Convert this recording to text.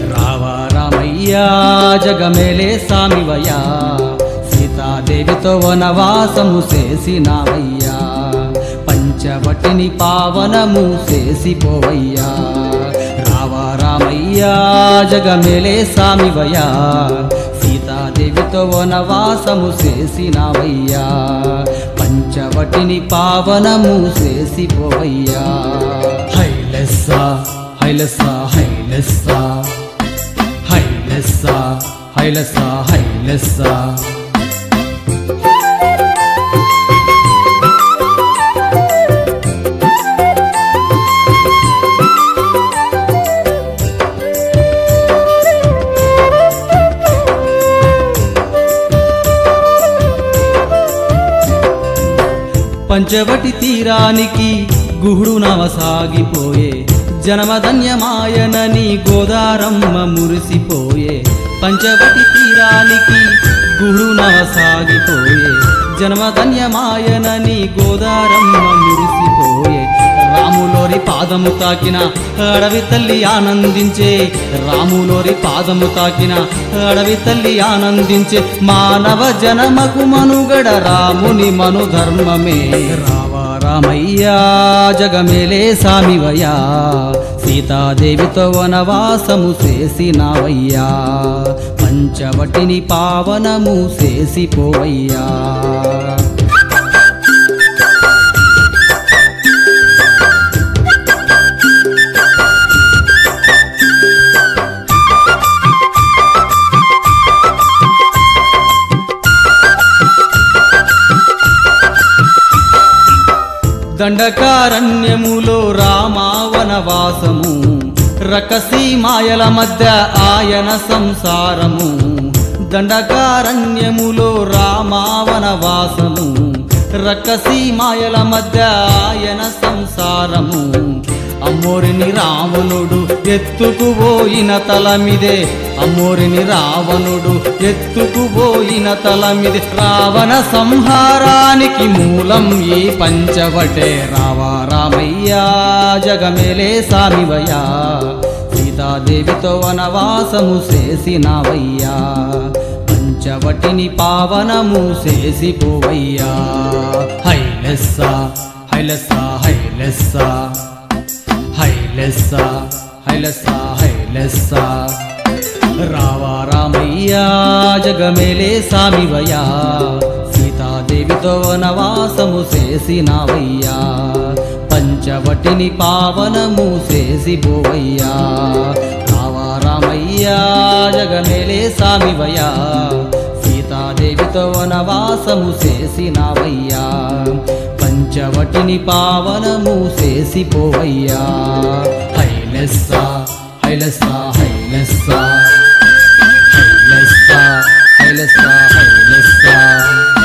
రావా రామయ్యా జగమేలే సామివయ్యా సీతాదేవితో వనవాసము చేసినావయ్యా పంచవటిని పావనము చేసిపోవయ్యా రావా రామయ్యా జగమేలే సామివయ్యా సీతాదేవితో వనవాసము చేసినావయ్యా పంచవటిని పావనము చేసిపోవయ్యా హైలెస్స హైలెస్స హైలెస్స హైలెస్స హైలెస్స హైలెస్స పంచవటి తీరానికి గుహుడు నవసాగిపోయే జనమధన్యమాయనని గోదారమ్మ మురిసిపోయే పంచవటి తీరానికి గుహుడు నవసాగిపోయే జన్మధన్యమాయనని గోదారమ్మ మురిసిపోయే రాములోరి పాదము తాకిన అడవి తల్లి ఆనందించే రాములోరి పాదము తాకిన అడవి తల్లి ఆనందించే మానవ జనమకు మనుగడ రాముని మను ధర్మమే రావా రామయ్యా జగమేలే సామివయ్యా సీతాదేవితో వనవాసము చేసినావయ్యా పంచవటిని పావనము చేసిపోవయ్యా దండకారణ్యములో రామావనవాసము రకసీ మాయల మధ్య ఆయన సంసారము దండకారణ్యములో రామావనవాసము రకసీ మాయల మధ్య ఆయన సంసారము అమ్మోరిని రావణుడు ఎత్తుకుపోయిన తలమిదే అమ్మోరిని రావణుడు ఎత్తుకుపోయిన తలమిదే రావణ సంహారానికి మూలం ఈ పంచవటే రావా రామయ్యా జగమేలే సామివయ్యా సీతాదేవితో వనవాసము చేసినావయ్యా పంచవటిని పావనము చేసిపోవయ్యా హైలెస్స హైలెస్స హైలెస్స హైలెస్స హైలెస్స హైలెస్స రావా రామయ్యా జగమేలే సామివయ్యా సీతాదేవితో వనవాసము చేసినావయ్యా పంచవటిని పావనము చేసిపోవయ్యా రావా రామయ్యా జగమేలే సామివయ్యా సీతాదేవితో వనవాసము చేసినావయ్యా పంచవటిని పావనము చేసిపోవయ్యా హైలెస్స హైలెస్స హైలెస్స హైలెస్స హైలెస్స హైలెస్స